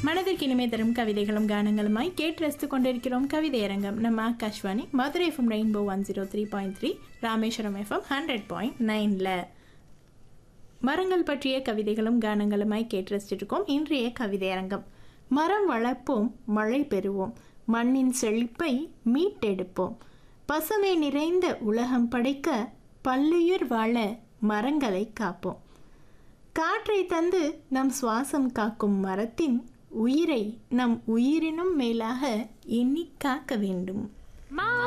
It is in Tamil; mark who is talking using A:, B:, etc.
A: மனதிற்கு இனிமை தரும் கவிதைகளும் கானங்களுமாய் கேட்டு ரசித்து கொண்டிருக்கிறோம் கவிதை அரங்கம் நம்ம Akashvani Madurai FM rainbow one zero three point three Rameswaram FM hundred point நைனில் மரங்கள் பற்றிய கவிதைகளும் கானங்களுமாய் கேட்டு ரசிச்சுட்டு இருக்கோம் இன்றைய கவிதை அரங்கம் மரம் வளர்ப்போம் மழை பெறுவோம் மண்ணின் செழிப்பை மீட்டெடுப்போம் பசுமை நிறைந்த உலகம் படைக்க பல்லுயிர் வாழ மரங்களை காப்போம் காற்றை தந்து நம் சுவாசம் காக்கும் மரத்தின் உயிரை நம் உயிரினும் மேலாக எண்ணி காக்க வேண்டும்